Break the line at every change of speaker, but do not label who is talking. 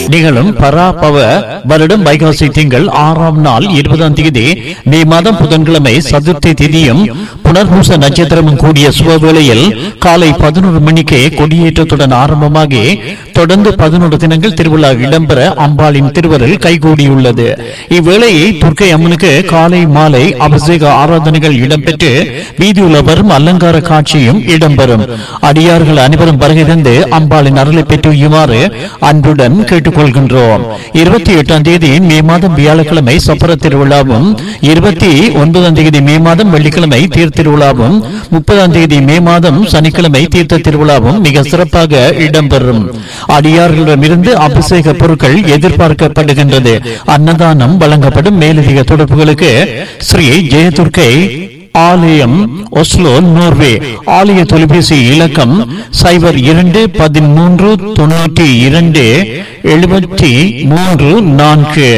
நிகழும் பராபவ வருடம் வைகாசி திங்கள் ஆறாம் நாள் இருபதாம் தேதி மே மாதம் புதன்கிழமை சதுர்த்தி திதியும் புனர்பூச நட்சத்திரமும் கூடிய சுபவேளையில் காலை பதினோரு மணிக்கு கொடியேற்றத்துடன் ஆரம்பமாகி தொடர்ந்து பதினோரு தினங்கள் திருவிழா இடம்பெற அம்பாளின் திருவருள் கைகூடியுள்ளது இவ்வேளையை துர்க்கை அம்மனுக்கு காலை மாலை அபிஷேக ஆராதனைகள் இடம்பெற்று வீதியுள்ள வரும் அலங்கார காட்சியும் இடம்பெறும் அடியார்கள் அனைவரும் வருகை தந்து அம்பாளின் அருளை பெற்றுயுமாறு அன்புடன் கேட்டுக்கொள்கின்றோம் இருபத்தி எட்டாம் தேதி மே மாதம் வியாழக்கிழமை சப்பர திருவிழாவும் இருபத்தி ஒன்பதாம் தேதி மே மாதம் வெள்ளிக்கிழமை தேர் திருவிழாவும் முப்பதாம் தேதி மே மாதம் சனிக்கிழமை தீர்த்த திருவிழாவும் மிக சிறப்பாக இடம்பெறும் அடியார்களிடமிருந்து அபிஷேக பொருட்கள் எதிர்பார்க்கப்படுகின்றது அன்னதானம் வழங்கப்படும் மேலதிக தொடர்புகளுக்கு ஸ்ரீ ஜெயதுர்க்கை ஆலயம் ஒஸ்லோ நோர்வே ஆலய தொலைபேசி இலக்கம் சைபர் இரண்டு பதிமூன்று தொண்ணூற்றி இரண்டு எழுபத்தி மூன்று நான்கு